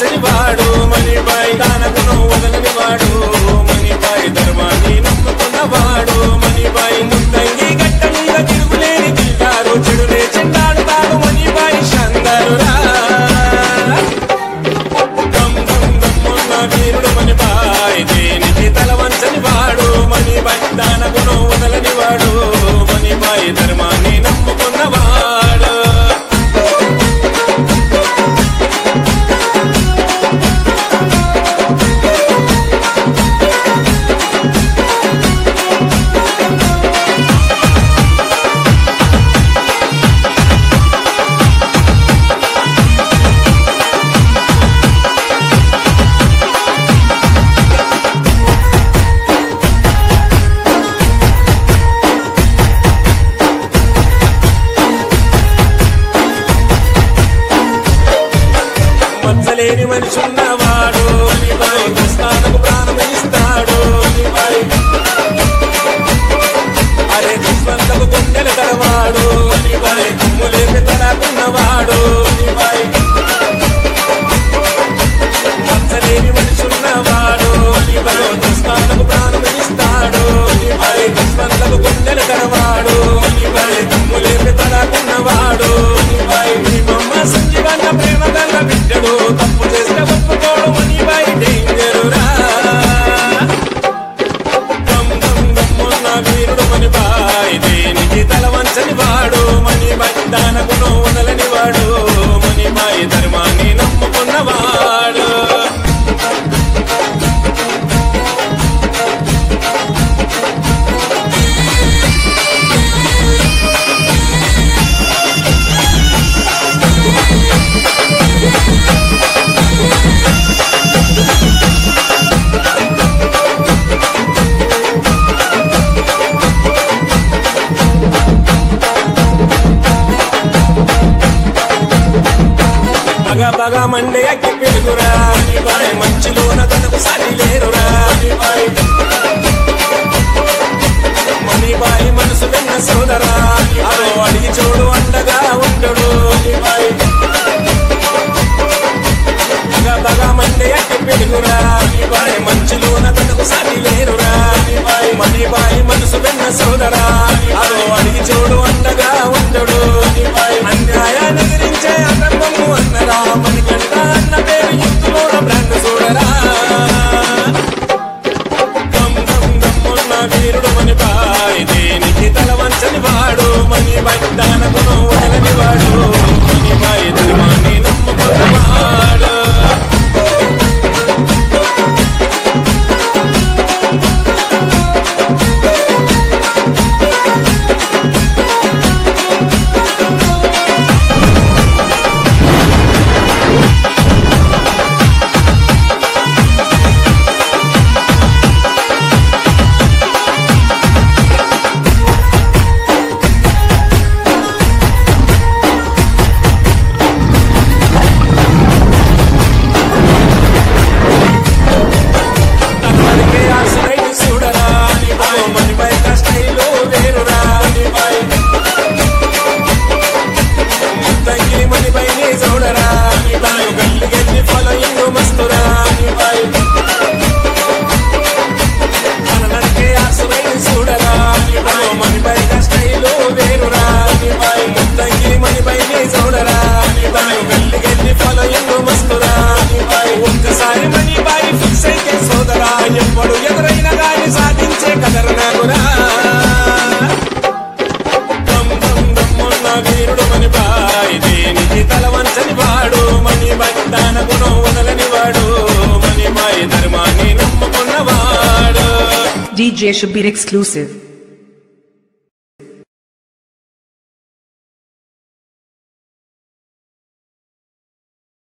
వంచని వాడు మణిబాయి తన గుణం వదలని వాడు మణిబాయి ధర్మాన్ని నమ్ముకున్నవాడు మణిబాయి ముద్దంగి గట్ట మీద తిరుగులేని తింటారు చెడులే చెండాడుతాడు మణిబాయి షందరురా దమ్ దమ్ దమ్మున్న వీరుడు మణిబాయి దేనికి తల వంచని వాడు మణిబాయి దాన గుణం వదలని వాడు మణిబాయి ధర్మాన్ని నమ్ముకున్నవాడు మచ్చలేని మనిషి ఉన్నవాడు మణిబాయి కృష్ణాలకు ప్రాణమిస్తాడు మణిబాయి అరే దుష్మంతకు గుండెలు తలవాడు మణిబాయి కుమ్ములేపి తలకున్నవాడు మణిబాయి మచ్చలేని మనిషి ఉన్నవాడు మణిబాయి కృష్ణాలకు ప్రాణమిస్తాడు మణిబాయి దుష్మంతకు గుండెలు తలవాడు మణిబాయి కుమ్ములేపి తలకున్నవాడు మణిబాయి మీ బొమ్మ సంజీవన్న ప్రేమ గల్ల బిడ్డడు తప్పు చేస్తే ఒప్పుకోడు మణిబాయి డేంజరురా దమ్ దమ్ దమ్మున్న వీరుడు మణిబాయి దేనికి తల వంచని వాడు మణిబాయి దాన గుణం వదలని వాడు మణిబాయి ధర్మాన్ని నమ్ముకున్నవాడు పగ పగ మండే అగ్గి పెరుగురా మణిబాయి మంచులోన తనకు సాటి లేరురా మణిబాయి మణిబాయి మనసు వెన్న సోదరా అదో అడిగి చూడు అండగా ఉండడు మణిబాయి పగ పగ మండే అగ్గి పెరుగురా మణిబాయి మంచులోన తనకు సాటి లేరురా మణిబాయి మణిబాయి మనసు వెన్న సోదరా అదో అడిగి చూడు అండగా ఉండడు మణిబాయి అన్యాయాన్ని ఎదిరించే అధర్మము అన్నరా మణికంట అన్న పేరు యుద్ధంలో బ్రాండ్ చూడరా దమ్ దమ్ దమ్మున్న వీరుడు మణిబాయి దేనికి తల వంచని వాడు మణిబాయి దాన గుణం వదలని వాడు మణిబాయి ధర్మాన్ని నమ్ముకున్నవాడు తనకే ఆ స్టైల్ చూడరా మణిబాయి మణిబాయి స్టైలు వేరురా మణిబాయి ముద్దంగి మణిబాయిని చూడరా మణిబాయి గల్లి గల్లి ఫాలోయింగ్ మస్తురా మణిబాయి తనకే ఆ స్టైల్ చూడరా మణిబాయి మణిబాయి స్టైలు వేరురా మణిబాయి ముద్దంగి మణిబాయిని చూడరా మణిబాయి గల్లి గల్లి ఫాలోయింగ్ మస్తురా మణిబాయి ఒక్కసారి మణిబాయి ఫిక్స్ అయితే సోదరా ఎప్పుడు ఎదురైనా గాని సాధించే కదరనాగురా దమ్ దమ్ దమ్మున్న వీరుడు మణిబాయి దేనికి తల వంచని వాడు మణిబాయి దాన గుణం వదలని వాడు మణిబాయి ధర్మాన్ని నమ్ముకున్నవాడు DJ Shabir exclusive.